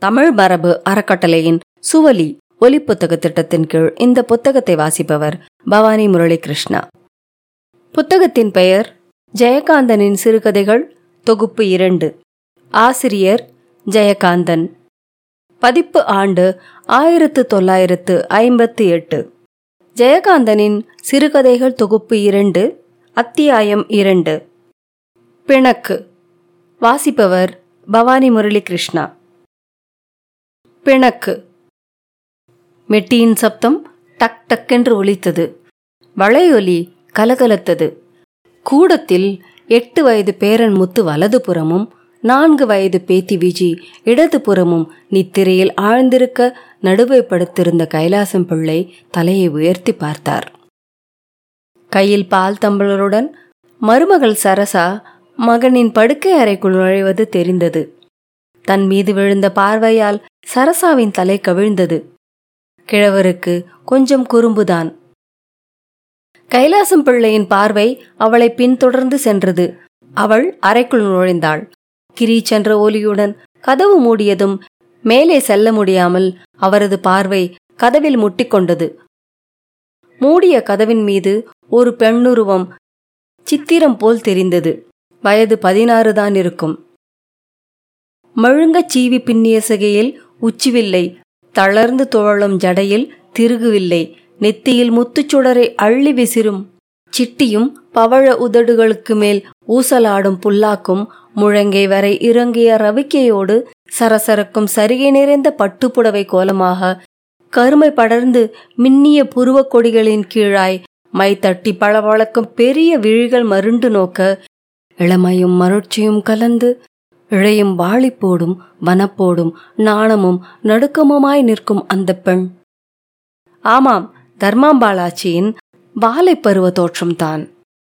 தமிழ் மரபு அறக்கட்டளையின் சுவலி ஒலி புத்தக திட்டத்தின் கீழ் இந்த புத்தகத்தை வாசிப்பவர் பவானி முரளி கிருஷ்ணா புத்தகத்தின் பெயர் ஜெயகாந்தனின் சிறுகதைகள் தொகுப்பு இரண்டு ஆசிரியர் ஜெயகாந்தன் பதிப்பு ஆண்டு ஆயிரத்து தொள்ளாயிரத்து ஐம்பத்தி எட்டு ஜெயகாந்தனின் சிறுகதைகள் தொகுப்பு இரண்டு அத்தியாயம் இரண்டு பிணக்கு வாசிப்பவர் பவானி முரளி கிருஷ்ணா பிணக்கு மெட்டியின் சப்தம் டக் டக்கென்று ஒலித்தது வளையொலி கலகலத்தது கூடத்தில் எட்டு வயது பேரன் முத்து வலதுபுறமும் நான்கு வயது பேத்தி விஜி இடதுபுறமும் நித்திரையில் ஆழ்ந்திருக்க நடுவே படுத்திருந்த கைலாசம் பிள்ளை தலையை உயர்த்தி பார்த்தார் கையில் பால் தம்பளருடன் மருமகள் சரசா மகனின் படுக்கை அறைக்குள் நுழைவது தெரிந்தது தன் மீது விழுந்த பார்வையால் சரசாவின் தலை கவிழ்ந்தது கிழவருக்கு கொஞ்சம் குறும்புதான் கைலாசம் பிள்ளையின் பார்வை அவளை பின்தொடர்ந்து சென்றது அவள் அறைக்குள் நுழைந்தாள் கிரீச்சென்ற ஒலியுடன் கதவு மூடியதும் மேலே செல்ல முடியாமல் அவரது பார்வை கதவில் முட்டிக்கொண்டது மூடிய கதவின் மீது ஒரு பெண்ணுருவம் சித்திரம் போல் தெரிந்தது வயது பதினாறு தான் இருக்கும் மழுங்கச் சீவி பின்னிய சிகையில் உச்சிவில்லை தளர்ந்து துழலும் ஜடையில் திருகுவில்லை நெத்தியில் முத்துச்சுடரை அள்ளி விசிறும் சிட்டியும் பவழ உதடுகளுக்கு மேல் ஊசலாடும் புல்லாக்கும் முழங்கை வரை இறங்கிய ரவிக்கையோடு சரசரக்கும் சரிகை நிறைந்த பட்டுப்புடவை கோலமாக கருமை படர்ந்து மின்னிய புருவக் கொடிகளின் கீழாய் மை தட்டி பளபளக்கும் பெரிய விழிகள் மருண்டு நோக்க இளமையும் மருட்சியும் கலந்து இழையும் வாளிப்போடும் வனப்போடும் நாணமும் நடுக்கமுமாய் நிற்கும் அந்த பெண் ஆமாம் தர்மாம்பாளாச்சியின் வாலை பருவ தோற்றம்தான்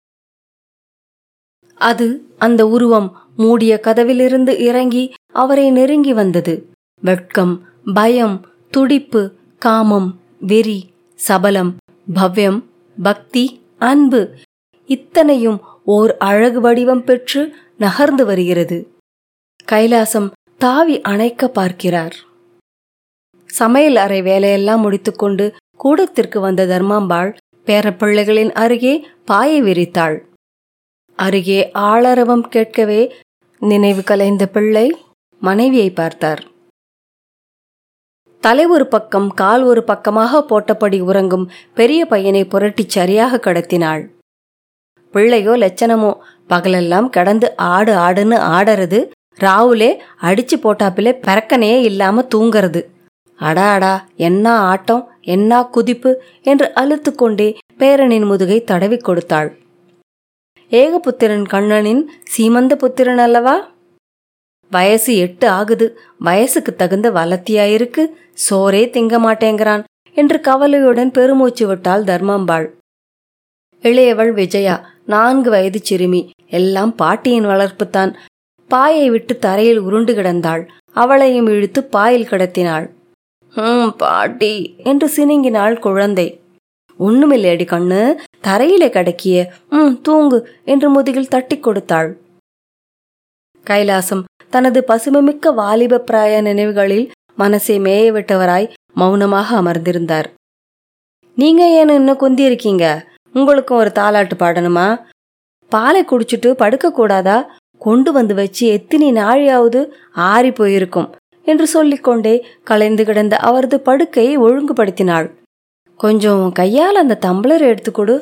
அது அந்த உருவம் மூடிய கதவிலிருந்து இறங்கி அவரை நெருங்கி வந்தது வெட்கம் பயம் துடிப்பு காமம் வெறி சபலம் பவ்யம் பக்தி அன்பு இத்தனையும் ஓர் அழகு வடிவம் பெற்று நகர்ந்து வருகிறது கைலாசம் தாவி அணைக்க பார்க்கிறார் சமையல் அறை வேலையெல்லாம் முடித்துக்கொண்டு கூடத்திற்கு வந்த தர்மாம்பாள் பேரப்பிள்ளைகளின் அருகே பாயை விரித்தாள் அருகே ஆளரவம் கேட்கவே நினைவு கலைந்த பிள்ளை மனைவியை பார்த்தார் தலை ஒரு பக்கம் கால் ஒரு பக்கமாக போட்டபடி உறங்கும் பெரிய பையனை புரட்டிச் சரியாக கடத்தினாள் பிள்ளையோ லட்சணமோ பகலெல்லாம் கடந்து ஆடு ஆடுன்னு ஆடறது ராவுலே அடிச்சு போட்டாப்பிலே பறக்கனையே இல்லாம தூங்கறது அடா அடா என்ன ஆட்டம் என்ன குதிப்பு என்று அழுத்து கொண்டே பேரனின் முதுகை தடவி கொடுத்தாள் ஏகபுத்திரன் கண்ணனின் சீமந்த புத்திரன் அல்லவா வயசு எட்டு ஆகுது வயசுக்கு தகுந்த வளர்த்தியாயிருக்கு சோரே திங்க மாட்டேங்கிறான் என்று கவலையுடன் பெருமூச்சு விட்டாள் தர்மாம்பாள் இளையவள் விஜயா நான்கு வயது சிறுமி எல்லாம் பாட்டியின் வளர்ப்புத்தான் பாயை விட்டு தரையில் உருண்டு கிடந்தாள் அவளையும் இழுத்து பாயில் கிடத்தினாள் ஹம் பாட்டி என்று சினுங்கினாள் குழந்தை ஒண்ணுமில்லையடி கண்ணு தரையிலே கடக்கிய ம் தூங்கு என்று முதுகில் தட்டி கொடுத்தாள் கைலாசம் தனது பசுமைமிக்க வாலிப பிராய நினைவுகளில் மனசை மேய விட்டவராய் மௌனமாக அமர்ந்திருந்தார் நீங்க ஏன் இன்னும் குந்தி இருக்கீங்க உங்களுக்கும் ஒரு தாலாட்டு பாடணுமா பாலை குடிச்சிட்டு படுக்க கூடாதா கொண்டு வந்து வச்சு எத்தினி நாழியாவது ஆறி போயிருக்கும் என்று சொல்லிக்கொண்டே கலைந்து கிடந்த அவரது படுக்கையை ஒழுங்குபடுத்தினாள் கொஞ்சம் கையால் அந்த தம்ளரை எடுத்துக்கொடு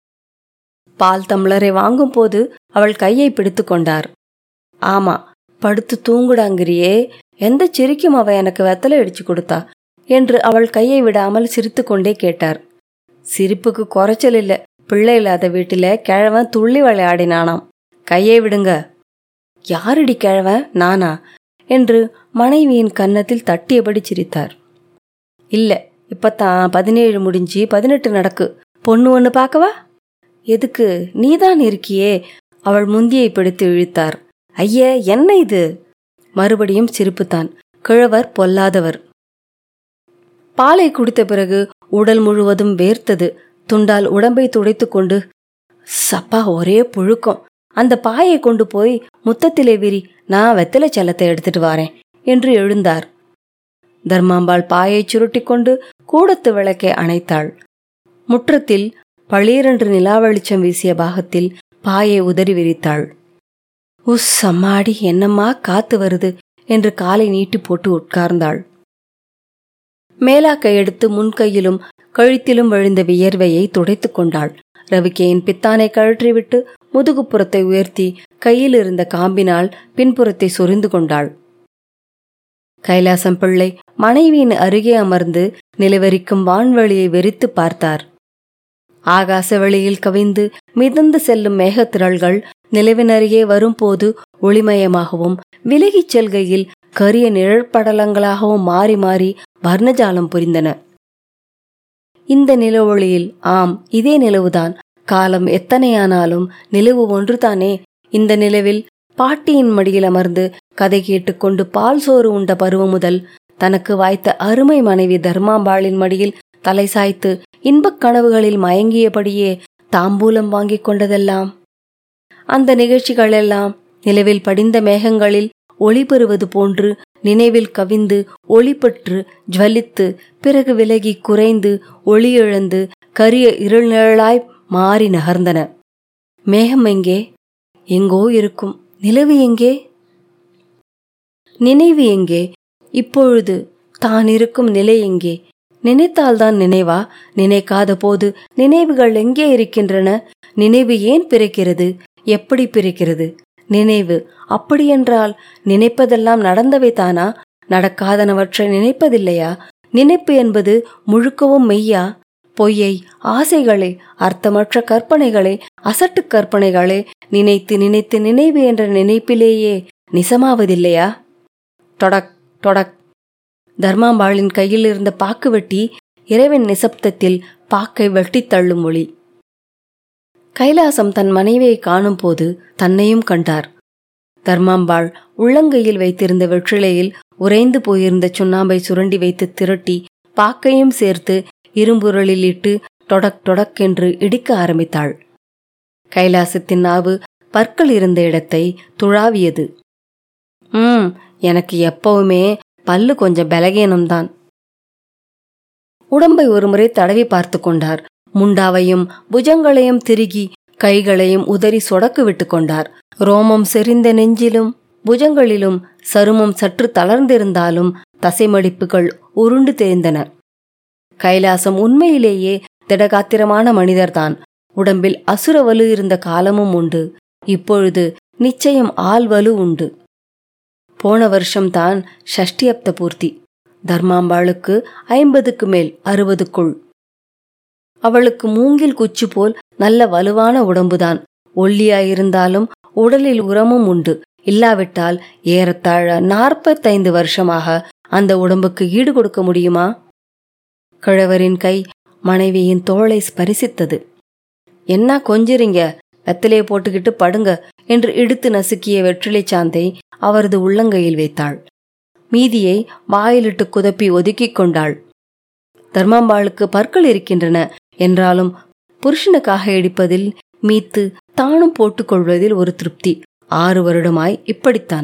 பால் தம்ளரை வாங்கும் போது அவள் கையை பிடித்து கொண்டார் ஆமா படுத்து தூங்குடாங்கிறியே எந்த சிரிக்கும் அவ எனக்கு வெத்தலை அடிச்சு கொடுத்தா என்று அவள் கையை விடாமல் சிரித்து கொண்டே கேட்டார் சிரிப்புக்கு குறைச்சல் இல்ல பிள்ளை இல்லாத வீட்டில கிழவன் துள்ளி விளையாடினானாம் கையை விடுங்க யாரடி கிழவன் நானா என்று மனைவியின் கன்னத்தில் தட்டியபடி சிரித்தார் இல்ல இப்பத்தான் பதினேழு முடிஞ்சு பதினெட்டு நடக்கு பொண்ணு ஒன்று பார்க்கவா எதுக்கு நீதான் இருக்கியே அவள் முந்தியை பிடித்து இழுத்தார் ஐய என்ன இது மறுபடியும் சிரிப்புத்தான் கிழவர் பொல்லாதவர் பாலை குடித்த பிறகு உடல் முழுவதும் வேர்த்தது துண்டால் உடம்பை துடைத்துக் கொண்டு சப்பா ஒரே புழுக்கம் அந்த பாயை கொண்டு போய் முத்தத்திலே விரி நான் வெத்தலை செல்லத்தை எடுத்துட்டு வாரேன் என்று எழுந்தார் தர்மாம்பாள் பாயை சுருட்டிக்கொண்டு கூடத்து விளக்கை அணைத்தாள் முற்றத்தில் பளீரென்று நிலா வெளிச்சம் வீசிய பாகத்தில் பாயை உதறி விரித்தாள் உஸ் அம்மாடி என்னம்மா காத்து வருது என்று காலை நீட்டி போட்டு உட்கார்ந்தாள் மேலாக்கை எடுத்து முன்கையிலும் கழுத்திலும் விழுந்த வியர்வையை துடைத்துக் கொண்டாள் ரவிக்கையின் பித்தானை கழற்றிவிட்டு முதுகுப்புறத்தை உயர்த்தி கையில் இருந்த காம்பினால் பின்புறத்தை சொரிந்து கொண்டாள் கைலாசம் பிள்ளை மனைவியின் அருகே அமர்ந்து நிலவரிக்கும் வான்வெளியை வெறித்து பார்த்தார் ஆகாச வெளியில் கவிந்து மிதந்து செல்லும் மேகத்திரள்கள் நிலவின் அருகே வரும்போது ஒளிமயமாகவும் விலகிச் செல்கையில் கரிய நிழற்படலங்களாகவும் மாறி மாறி வர்ணஜாலம் புரிந்தன இந்த நிலவொளியில் ஆம் இதே நிலவுதான் காலம் எத்தனையானாலும் நிலவு ஒன்றுதானே இந்த நிலவில் பாட்டியின் மடியில் அமர்ந்து கதை கேட்டுக்கொண்டு பால் சோறு உண்ட பருவம் முதல் தனக்கு வாய்த்த அருமை மனைவி தர்மாம்பாளின் மடியில் தலை சாய்த்து இன்பக் கனவுகளில் மயங்கியபடியே தாம்பூலம் வாங்கிக் கொண்டதெல்லாம் அந்த நிகழ்ச்சிகளெல்லாம் நிலவில் படிந்த மேகங்களில் ஒளி பெறுவது போன்று நினைவில் கவிந்து ஒளி பெற்று ஜுவலித்து பிறகு விலகி குறைந்து ஒளி இழந்து கரிய இருள் நிழலாய் மாறி நகர்ந்தன மேகம் எங்கே எங்கோ இருக்கும் நிலவு எங்கே நினைவு எங்கே இப்பொழுது தான் இருக்கும் நிலை எங்கே நினைத்தால்தான் நினைவா நினைக்காத போது நினைவுகள் எங்கே இருக்கின்றன நினைவு ஏன் பிறக்கிறது எப்படி பிறக்கிறது நினைவு அப்படியென்றால் நினைப்பதெல்லாம் நடந்தவை தானா நடக்காதனவற்றை நினைப்பதில்லையா நினைப்பு என்பது முழுக்கவும் மெய்யா பொய்யை ஆசைகளை அர்த்தமற்ற கற்பனைகளை அசட்டு கற்பனைகளை நினைத்து நினைத்து நினைவு என்ற நினைப்பிலேயே நிசமாவதில்லையா தொடக் தொடக் தர்மாம்பாளின் கையில் இருந்த பாக்கு வெட்டி இரவின் நிசப்தத்தில் பாக்கை வெட்டித் தள்ளும் ஒளி கைலாசம் தன் மனைவியை காணும் போது தன்னையும் கண்டார் தர்மாம்பாள் உள்ளங்கையில் வைத்திருந்த வெற்றிலையில் உறைந்து போயிருந்த சுண்ணாம்பை சுரண்டி வைத்து திரட்டி பாக்கையும் சேர்த்து இரும்புரலில் இட்டு தொடக் தொடக் என்று இடிக்க ஆரம்பித்தாள் கைலாசத்தின் நாவு பற்கள் இருந்த இடத்தை துழாவியது ம் எனக்கு எப்பவுமே பல்லு கொஞ்சம் பலகீனம்தான் உடம்பை ஒருமுறை தடவி பார்த்து கொண்டார் முண்டாவையும் புஜங்களையும் திருகி கைகளையும் உதறி சொடக்கு விட்டு கொண்டார் ரோமம் செறிந்த நெஞ்சிலும் புஜங்களிலும் சருமம் சற்று தளர்ந்திருந்தாலும் தசைமடிப்புகள் உருண்டு தெரிந்தன கைலாசம் உண்மையிலேயே திடகாத்திரமான மனிதர்தான் உடம்பில் அசுர வலு இருந்த காலமும் உண்டு இப்பொழுது நிச்சயம் ஆள் வலு உண்டு போன வருஷம்தான் ஷஷ்டியப்த பூர்த்தி தர்மாம்பாளுக்கு ஐம்பதுக்கு மேல் அறுபதுக்குள் அவளுக்கு மூங்கில் குச்சி போல் நல்ல வலுவான உடம்புதான் ஒல்லியாயிருந்தாலும் உடலில் உரமும் உண்டு இல்லாவிட்டால் ஏறத்தாழ நாற்பத்தைந்து வருஷமாக அந்த உடம்புக்கு ஈடு கொடுக்க முடியுமா கிழவரின் கை மனைவியின் தோளை ஸ்பரிசித்தது என்ன கொஞ்சிறீங்க வெத்தலையை போட்டுக்கிட்டு படுங்க என்று இடுத்து நசுக்கிய வெற்றிலை சாந்தை அவரது உள்ளங்கையில் வைத்தாள் மீதியை வாயிலிட்டு குதப்பி ஒதுக்கிக் கொண்டாள் தர்மாம்பாளுக்கு பற்கள் இருக்கின்றன என்றாலும் புருஷனுக்காக இடிப்பதில் மீத்து தானும் போட்டுக்கொள்வதில் ஒரு திருப்தி ஆறு வருடமாய் இப்படித்தான்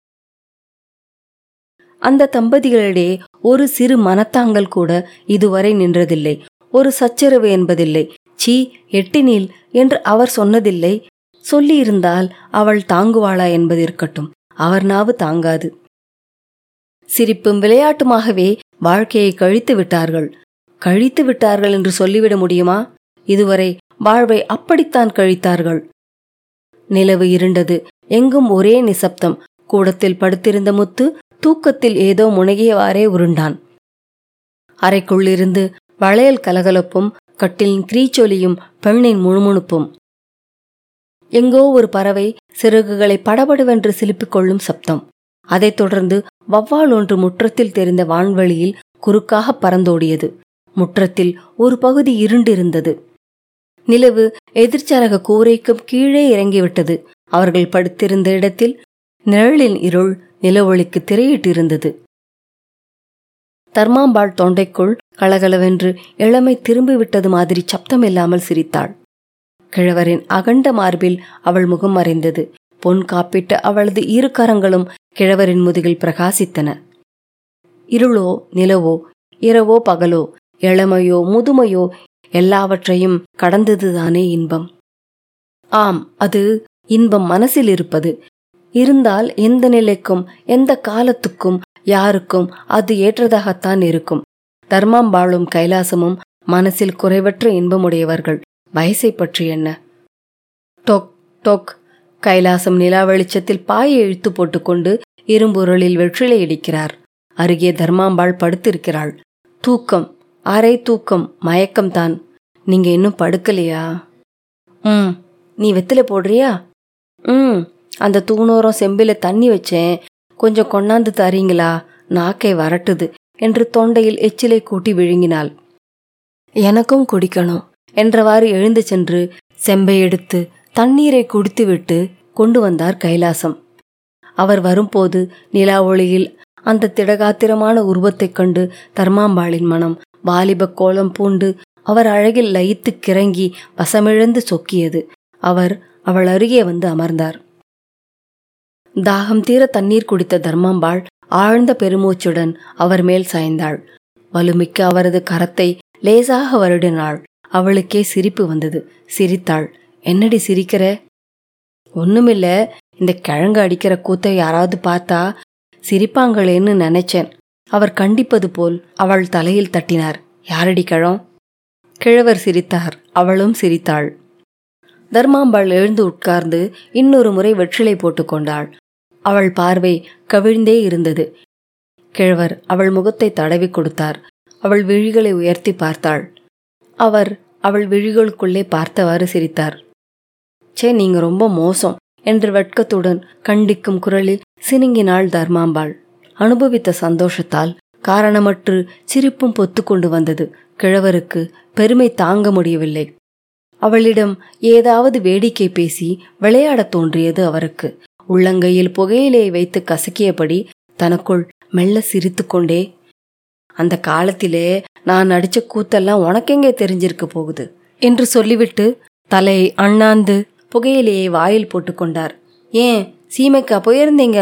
அந்த தம்பதிகளிடையே ஒரு சிறு மனத்தாங்கல் கூட இதுவரை நின்றதில்லை ஒரு சச்சரவு என்பதில்லை சீ எட்டினில் என்று அவர் சொன்னதில்லை சொல்லியிருந்தால் அவள் தாங்குவாளா என்பது இருக்கட்டும் அவர் நாவு தாங்காது சிரிப்பும் விளையாட்டுமாகவே வாழ்க்கையை கழித்து விட்டார்கள் கழித்து விட்டார்கள் என்று சொல்லிவிட முடியுமா இதுவரை வாழ்வை அப்படித்தான் கழித்தார்கள் நிலவு இருண்டது எங்கும் ஒரே நிசப்தம் கூடத்தில் படுத்திருந்த முத்து தூக்கத்தில் ஏதோ முனகியவாறே உருண்டான் அறைக்குள்ளிருந்து வளையல் கலகலப்பும் கட்டிலின் கிரீச்சொலியும் பெண்ணின் முணுமுணுப்பும் எங்கோ ஒரு பறவை சிறகுகளை படபடவென்று சிலுப்பிக் கொள்ளும் சப்தம் அதைத் தொடர்ந்து வவ்வால் ஒன்று முற்றத்தில் தெரிந்த வான்வெளியில் குறுக்காக பறந்தோடியது முற்றத்தில் ஒரு பகுதி இருண்டிருந்தது நிலவு எதிர்ச்சரக கூரைக்கும் கீழே இறங்கிவிட்டது அவர்கள் படுத்திருந்த இடத்தில் நிழலின் இருள் நிலவொளிக்கு திரையிட்டிருந்தது தர்மாம்பாள் தொண்டைக்குள் கலகலவென்று இளமை திரும்பிவிட்டது மாதிரி சப்தமில்லாமல் சிரித்தாள் கிழவரின் அகண்ட மார்பில் அவள் முகம் மறைந்தது பொன் காப்பிட்ட அவளது இரு கரங்களும் கிழவரின் முதுகில் பிரகாசித்தன இருளோ நிலவோ இரவோ பகலோ இளமையோ முதுமையோ எல்லாவற்றையும் கடந்ததுதானே இன்பம் ஆம் அது இன்பம் மனசில் இருப்பது இருந்தால் எந்த நிலைக்கும் எந்த காலத்துக்கும் யாருக்கும் அது ஏற்றதாகத்தான் இருக்கும் தர்மாம்பாளும் கைலாசமும் மனசில் குறைவற்ற இன்பமுடையவர்கள் வயசை பற்றி என்ன டொக் டொக் கைலாசம் நிலா வெளிச்சத்தில் பாயை இழுத்து போட்டுக்கொண்டு இரும்புரலில் வெற்றிலை இடிக்கிறார் அருகே தர்மாம்பாள் படுத்திருக்கிறாள் தூக்கம் அரை தூக்கம் மயக்கம்தான் நீங்க இன்னும் படுக்கலையா ம் நீ வெத்தில போடுறியா ம் அந்த தூணோரம் செம்பில தண்ணி வச்சேன் கொஞ்சம் கொண்டாந்து தரீங்களா நாக்கை வரட்டுது என்று தொண்டையில் எச்சிலை கூட்டி விழுங்கினாள் எனக்கும் குடிக்கணும் என்றவாறு எழுந்து சென்று செம்பை எடுத்து தண்ணீரை குடித்துவிட்டு கொண்டு வந்தார் கைலாசம் அவர் வரும்போது நிலா ஒளியில் அந்த திடகாத்திரமான உருவத்தைக் கண்டு தர்மாம்பாளின் மனம் வாலிப கோலம் பூண்டு அவர் அழகில் லயித்து கிறங்கி வசமிழந்து சொக்கியது அவர் அவள் அருகே வந்து அமர்ந்தார் தாகம் தீர தண்ணீர் குடித்த தர்மாம்பாள் ஆழ்ந்த பெருமூச்சுடன் அவர் மேல் சாய்ந்தாள் வலுமிக்க அவரது கரத்தை லேசாக வருடினாள் அவளுக்கே சிரிப்பு வந்தது சிரித்தாள் என்னடி சிரிக்கிற ஒண்ணுமில்ல இந்த கிழங்கு அடிக்கிற கூத்தை யாராவது பார்த்தா சிரிப்பாங்களேன்னு நினைச்சேன் அவர் கண்டிப்பது போல் அவள் தலையில் தட்டினார் யாரடி கிழம் கிழவர் சிரித்தார் அவளும் சிரித்தாள் தர்மாம்பாள் எழுந்து உட்கார்ந்து இன்னொரு முறை வெற்றிலை போட்டுக்கொண்டாள் அவள் பார்வை கவிழ்ந்தே இருந்தது கிழவர் அவள் முகத்தை தடவி கொடுத்தார் அவள் விழிகளை உயர்த்தி பார்த்தாள் அவர் அவள் விழிகளுக்குள்ளே பார்த்தவாறு சிரித்தார் சே நீங்க ரொம்ப மோசம் என்று வெட்கத்துடன் கண்டிக்கும் குரலில் சினுங்கினாள் தர்மாம்பாள் அனுபவித்த சந்தோஷத்தால் காரணமற்று சிரிப்பும் பொத்து கொண்டு வந்தது கிழவருக்கு பெருமை தாங்க முடியவில்லை அவளிடம் ஏதாவது வேடிக்கை பேசி விளையாடத் தோன்றியது அவருக்கு உள்ளங்கையில் புகையிலையை வைத்து கசக்கியபடி தனக்குள் மெல்ல சிரித்துக்கொண்டே அந்த காலத்திலே நான் நடிச்ச கூத்தெல்லாம் உனக்கெங்கே தெரிஞ்சிருக்க போகுது என்று சொல்லிவிட்டு தலையை அண்ணாந்து புகையிலையை வாயில் போட்டுக்கொண்டார் ஏன் சீமைக்கா போயிருந்தீங்க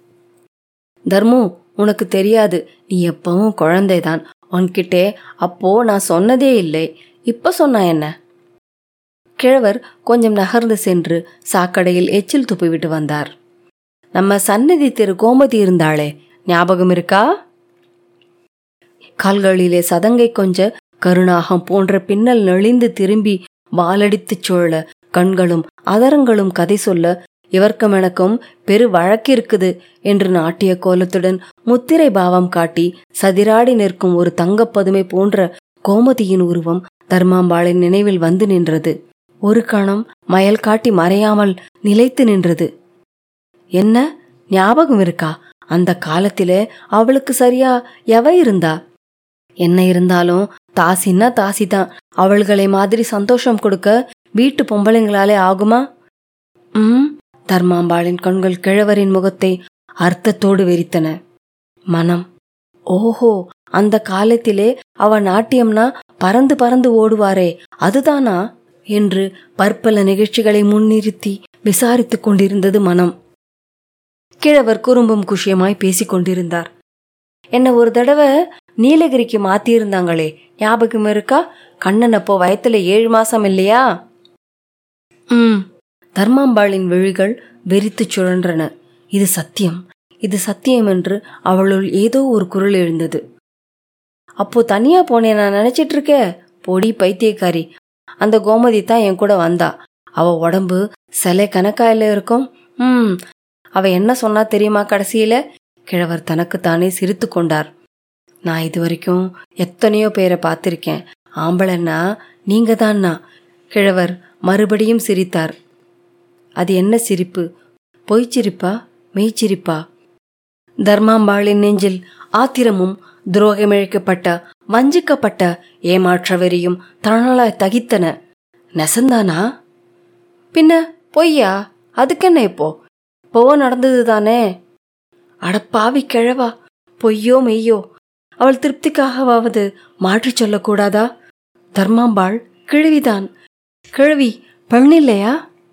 தர்மு உனக்கு தெரியாது நீ எப்பவும் குழந்தைதான் உன்கிட்டே அப்போ நான் சொன்னதே இல்லை இப்ப சொன்னா என்ன கிழவர் கொஞ்சம் நகர்ந்து சென்று சாக்கடையில் எச்சில் துப்பிவிட்டு வந்தார் நம்ம சன்னதி திரு கோமதி இருந்தாளே ஞாபகம் இருக்கா கால்களிலே சதங்கை கொஞ்ச கருணாகம் போன்ற பின்னல் நெளிந்து திரும்பி வாலடித்துச் சுழல கண்களும் அதரங்களும் கதை சொல்ல இவர்க்கும் எனக்கும் பெரு வழக்கு இருக்குது என்று நாட்டிய கோலத்துடன் முத்திரை பாவம் காட்டி சதிராடி நிற்கும் ஒரு தங்கப்பதுமை போன்ற கோமதியின் உருவம் தர்மாம்பாளின் நினைவில் வந்து நின்றது ஒரு கணம் மயல் காட்டி மறையாமல் நிலைத்து நின்றது என்ன ஞாபகம் இருக்கா அந்த காலத்திலே அவளுக்கு சரியா எவ இருந்தா என்ன இருந்தாலும் தாசின்னா தாசி தான் அவள்களை மாதிரி சந்தோஷம் கொடுக்க வீட்டு பொம்பளைங்களாலே ஆகுமா ம் தர்மாம்பாளின் கண்கள் கிழவரின் முகத்தை அர்த்தத்தோடு வெறித்தன மனம் ஓஹோ அந்த காலத்திலே அவ நாட்டியம்னா பறந்து பறந்து ஓடுவாரே அதுதானா என்று பற்பல நிகழ்ச்சிகளை முன்னிறுத்தி விசாரித்துக் கொண்டிருந்தது மனம் கிழவர் குறும்பும் குஷியமாய் பேசிக் கொண்டிருந்தார் என்ன ஒரு தடவை நீலகிரிக்கு மாத்தியிருந்தாங்களே ஞாபகம் இருக்கா கண்ணன் அப்போ வயத்துல ஏழு மாசம் இல்லையா ம் தர்மாம்பாளின் விழிகள் வெறித்துச் சுழன்றன இது சத்தியம் இது சத்தியம் என்று அவளுள் ஏதோ ஒரு குரல் எழுந்தது அப்போ தனியா போனேன் நான் நினைச்சிட்டு இருக்க பொடி பைத்தியக்காரி அந்த கோமதி தான் என் கூட வந்தா அவ உடம்பு சிலை கணக்காயில இருக்கும் ம் அவ என்ன சொன்னா தெரியுமா கடைசியில கிழவர் தனக்குத்தானே சிரித்து கொண்டார் நான் இது வரைக்கும் எத்தனையோ பேரை பார்த்திருக்கேன் ஆம்பளைன்னா நீங்க தான்னா கிழவர் மறுபடியும் சிரித்தார் அது என்ன சிரிப்பு பொய்ச்சிரிப்பா மெய்ச்சிரிப்பா தர்மாம்பாளின் நெஞ்சில் ஆத்திரமும் துரோகமிழைக்கப்பட்ட வஞ்சிக்கப்பட்ட ஏமாற்ற வெறியும் தணலாய் தகித்தன நெசந்தானா பின்ன பொய்யா அதுக்கென்ன இப்போ இப்போ நடந்தது தானே அடப்பாவி கிழவா பொய்யோ மெய்யோ அவள் திருப்திக்காகவாவது மாற்றிச் சொல்லக்கூடாதா தர்மாம்பாள் கிழவிதான் கிழவி பெண்ணில்லையா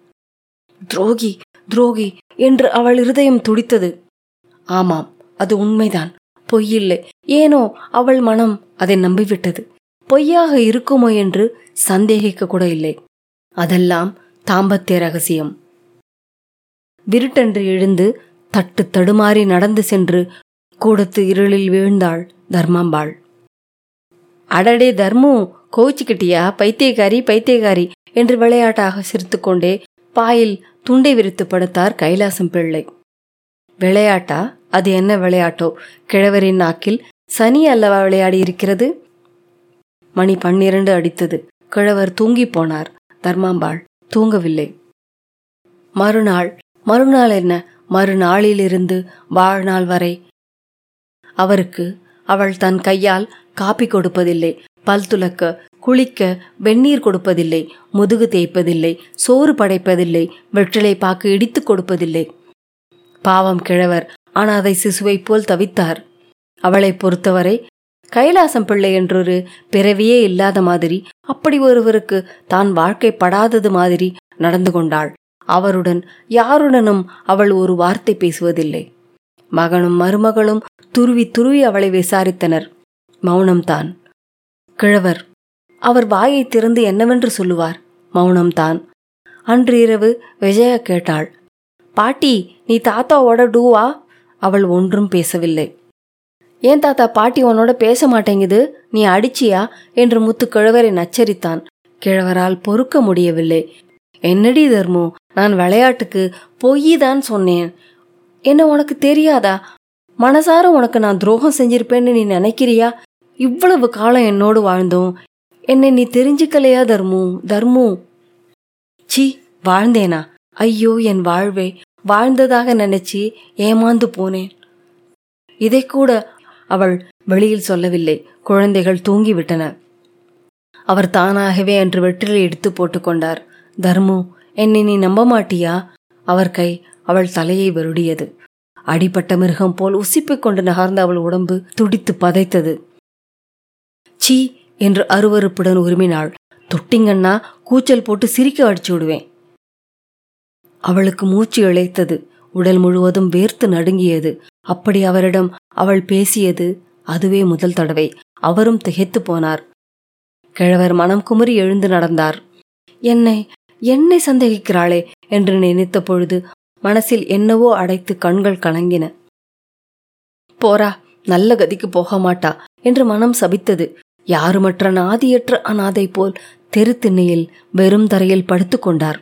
துரோகி துரோகி என்று அவள் இருதயம் துடித்தது ஆமாம் அது உண்மைதான் பொய்யில்லை ஏனோ அவள் மனம் அதை நம்பிவிட்டது பொய்யாக இருக்குமோ என்று சந்தேகிக்க கூட இல்லை அதெல்லாம் தாம்பத்திய ரகசியம் விருட்டென்று எழுந்து தட்டு தடுமாறி நடந்து சென்று கூடத்து இருளில் வீழ்ந்தாள் தர்மாம்பாள் அடடே தர்மு கோச்சிக்கிட்டியா பைத்தியக்காரி பைத்தியக்காரி என்று விளையாட்டாக சிரித்துக்கொண்டே பாயில் துண்டை விரித்து படுத்தார் கைலாசம் பிள்ளை விளையாட்டா அது என்ன விளையாட்டோ கிழவரின் நாக்கில் சனி அல்லவா விளையாடி இருக்கிறது மணி பன்னிரண்டு அடித்தது கிழவர் தூங்கிப் போனார் தர்மாம்பாள் தூங்கவில்லை மறுநாள் மறுநாள் என்ன மறுநாளிலிருந்து வாழ்நாள் வரை அவருக்கு அவள் தன் கையால் காப்பி கொடுப்பதில்லை பல் துலக்க குளிக்க வெந்நீர் கொடுப்பதில்லை முதுகு தேய்ப்பதில்லை சோறு படைப்பதில்லை வெற்றிலை பாக்கு இடித்துக் கொடுப்பதில்லை பாவம் கிழவர் அனாதை சிசுவைப் போல் தவித்தார் அவளைப் பொறுத்தவரை கைலாசம் பிள்ளை என்றொரு பிறவியே இல்லாத மாதிரி அப்படி ஒருவருக்கு தான் வாழ்க்கைப்படாதது மாதிரி நடந்து கொண்டாள் அவருடன் யாருடனும் அவள் ஒரு வார்த்தை பேசுவதில்லை மகனும் மருமகளும் துருவி துருவி அவளை விசாரித்தனர் மௌனம்தான் கிழவர் அவர் வாயை திறந்து என்னவென்று சொல்லுவார் மௌனம்தான் அன்று இரவு விஜயா கேட்டாள் பாட்டி நீ தாத்தாவோட டூவா அவள் ஒன்றும் பேசவில்லை ஏன் தாத்தா பாட்டி உன்னோட பேச மாட்டேங்குது நீ அடிச்சியா என்று முத்து கிழவரை நச்சரித்தான் கிழவரால் பொறுக்க முடியவில்லை என்னடி தர்மு நான் விளையாட்டுக்கு பொய் தான் சொன்னேன் என்ன உனக்கு தெரியாதா மனசார உனக்கு நான் துரோகம் செஞ்சிருப்பேன்னு நீ நினைக்கிறியா இவ்வளவு காலம் என்னோடு வாழ்ந்தோம் என்னை நீ தெரிஞ்சுக்கலையா தர்மு தர்மு சி வாழ்ந்தேனா ஐயோ என் வாழ்வே வாழ்ந்ததாக நினைச்சு ஏமாந்து போனேன் இதை கூட அவள் வெளியில் சொல்லவில்லை குழந்தைகள் தூங்கிவிட்டன அவர் தானாகவே அன்று வெற்றிலை எடுத்து போட்டுக்கொண்டார் தர்மு என்னை நீ நம்ப மாட்டியா அவர் கை அவள் தலையை வருடியது அடிப்பட்ட மிருகம் போல் உசிப்பிக் கொண்டு நகர்ந்த அவள் உடம்பு துடித்து பதைத்தது சீ என்று அருவருப்புடன் உருமினாள் தொட்டிங்கன்னா கூச்சல் போட்டு சிரிக்க அடிச்சு விடுவேன் அவளுக்கு மூச்சு இழைத்தது உடல் முழுவதும் வேர்த்து நடுங்கியது அப்படி அவரிடம் அவள் பேசியது அதுவே முதல் தடவை அவரும் திகைத்து போனார் கிழவர் மனம் குமுறி எழுந்து நடந்தார் என்னை என்னை சந்தேகிக்கிறாளே என்று நினைத்த பொழுது மனசில் என்னவோ அடைத்து கண்கள் கலங்கின போரா நல்ல கதிக்கு போக மாட்டா என்று மனம் சபித்தது யாருமற்ற நாதியற்ற அனாதை போல் தெரு திண்ணையில் வெறும் தரையில் படுத்துக் கொண்டார்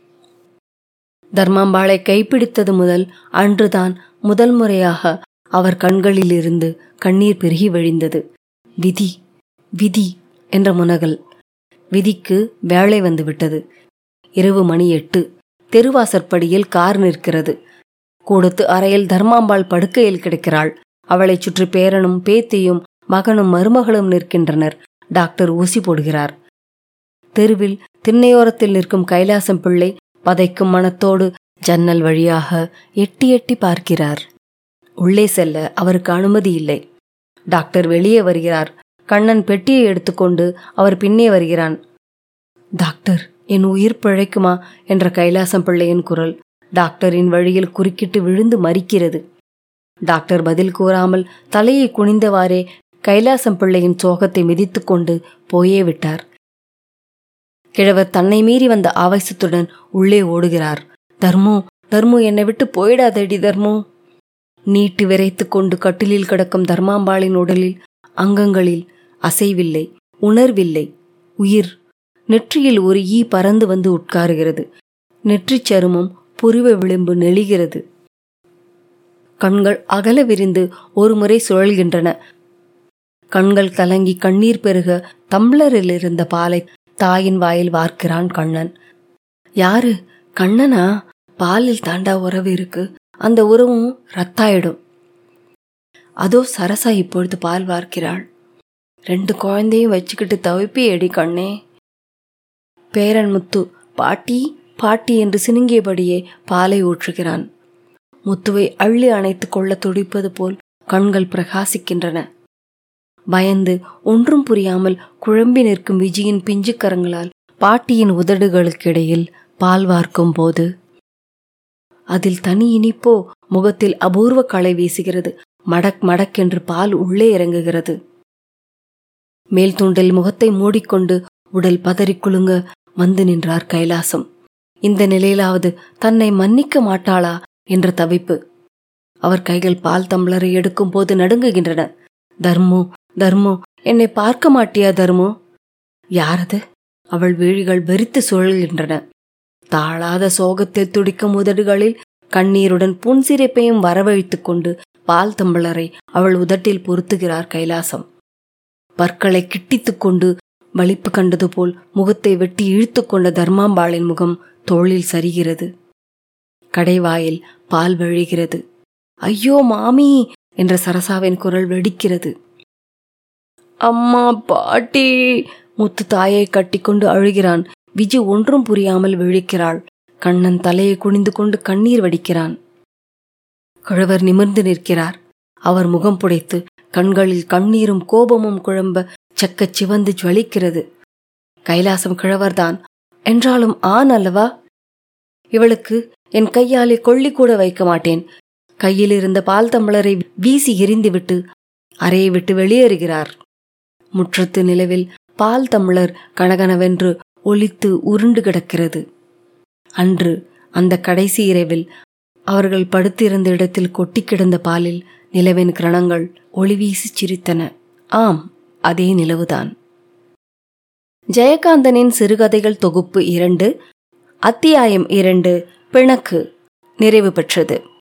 தர்மாம்பாளை கைப்பிடித்தது முதல் அன்றுதான் முதல் முறையாக அவர் கண்களிலிருந்து கண்ணீர் பெருகி வழிந்தது விதி விதி என்ற முனகல் விதிக்கு வேலை வந்து விட்டது இரவு மணி எட்டு தெருவாசற்படியில் கார் நிற்கிறது கூடத்து அறையில் தர்மாம்பாள் படுக்கையில் கிடக்கிறாள் அவளைச் சுற்றி பேரனும் பேத்தியும் மகனும் மருமகளும் நிற்கின்றனர் டாக்டர் ஊசி போடுகிறார் தெருவில் திண்ணையோரத்தில் நிற்கும் கைலாசம் பிள்ளை பதைக்கும் மனத்தோடு ஜன்னல் வழியாக எட்டி எட்டி பார்க்கிறார் உள்ளே செல்ல அவருக்கு அனுமதி இல்லை டாக்டர் வெளியே வருகிறார் கண்ணன் பெட்டியை எடுத்துக்கொண்டு அவர் பின்னே வருகிறான் டாக்டர் என் உயிர் பிழைக்குமா என்ற கைலாசம் பிள்ளையின் குரல் டாக்டரின் வழியில் குறுக்கிட்டு விழுந்து மறிக்கிறது டாக்டர் பதில் கூறாமல் தலையை குனிந்தவாறே கைலாசம் பிள்ளையின் சோகத்தை மிதித்துக்கொண்டு போயே விட்டார் கிழவர் தன்னை மீறி வந்த ஆவேசத்துடன் உள்ளே ஓடுகிறார் தர்மு தர்மு என்னை விட்டு போயிடாதடி தர்மு நீட்டு விரைத்து கொண்டு கட்டிலில் கிடக்கும் தர்மாம்பாளின் உடலில் அங்கங்களில் அசைவில்லை உணர்வில்லை உயிர் நெற்றியில் ஒரு ஈ பறந்து வந்து உட்காருகிறது நெற்றிச் சருமம் புருவ விளிம்பு நெளிகிறது கண்கள் அகல விரிந்து ஒரு முறை சுழல்கின்றன கண்கள் கலங்கி கண்ணீர் பெருக தம்ளரில் இருந்த பாலை தாயின் வாயில் வார்க்கிறான் கண்ணன் யாரு கண்ணனா பாலில் தாண்டா உறவு இருக்கு அந்த உறவும் ரத்தாயிடும் அதோ சரசா இப்பொழுது பால் வார்க்கிறாள் ரெண்டு குழந்தையும் வச்சுக்கிட்டு தவிப்பி எடி கண்ணே பேரன் முத்து பாட்டி பாட்டி என்று சினுங்கியபடியே பாலை ஊற்றுகிறான் முத்துவை அள்ளி அணைத்துக் கொள்ள துடிப்பது போல் கண்கள் பிரகாசிக்கின்றன பயந்து ஒன்றும் புரியாமல் குழம்பி நிற்கும் விஜயின் பிஞ்சு கரங்களால் பாட்டியின் உதடுகளுக்கிடையில் பால் வார்க்கும் போது அதில் தனி இனிப்போ முகத்தில் அபூர்வ களை வீசுகிறது மடக் மடக் என்று பால் உள்ளே இறங்குகிறது மேல் தூண்டில் முகத்தை மூடிக்கொண்டு உடல் பதறி குலுங்க வந்து நின்றார் கைலாசம் இந்த நிலையிலாவது தன்னை மன்னிக்க மாட்டாளா என்ற தவிப்பு அவர் கைகள் பால் தம்ளரை எடுக்கும் போது நடுங்குகின்றன தர்மோ தர்மோ என்னை பார்க்க மாட்டியா தர்மோ யாரது அவள் விழிகள் வெறித்து சுழல்கின்றன தாழாத சோகத்தில் துடிக்கும் உதடுகளில் கண்ணீருடன் புன்சிரிப்பையும் வரவழைத்துக் கொண்டு பால் தம்பளரை அவள் உதட்டில் பொருத்துகிறார் கைலாசம் பற்களை கிட்டித்துக் கொண்டு வலிப்பு கண்டது போல் முகத்தை வெட்டி இழுத்துக் கொண்ட தர்மாம்பாளின் முகம் தோளில் சரிகிறது கடைவாயில் பால் வழிகிறது ஐயோ மாமி என்ற சரசாவின் குரல் வெடிக்கிறது அம்மா பாட்டி முத்து தாயை கட்டிக்கொண்டு அழுகிறான் விஜி ஒன்றும் புரியாமல் விழிக்கிறாள் கண்ணன் தலையை குனிந்து கொண்டு கண்ணீர் வடிக்கிறான் கிழவர் நிமிர்ந்து நிற்கிறார் அவர் முகம் புடைத்து கண்களில் கண்ணீரும் கோபமும் குழம்ப செக்கச் சிவந்து ஜுவலிக்கிறது கைலாசம் கிழவர்தான் என்றாலும் ஆண் அல்லவா இவளுக்கு என் கையாலே கொள்ளி கூட வைக்க மாட்டேன் கையில் இருந்த பால் தம்பளரை வீசி எறிந்துவிட்டு அறையை விட்டு வெளியேறுகிறார் முற்றத்து நிலவில் பால் தம்ளர் கனகனவென்று ஒலித்து உருண்டு கிடக்கிறது அன்று அந்த கடைசி இரவில் அவர்கள் படுத்திருந்த இடத்தில் கொட்டி கிடந்த பாலில் நிலவின் கிரணங்கள் ஒளி வீசி சிரித்தன ஆம் அதே நிலவுதான் ஜெயகாந்தனின் சிறுகதைகள் தொகுப்பு இரண்டு அத்தியாயம் இரண்டு பிணக்கு நிறைவு பெற்றது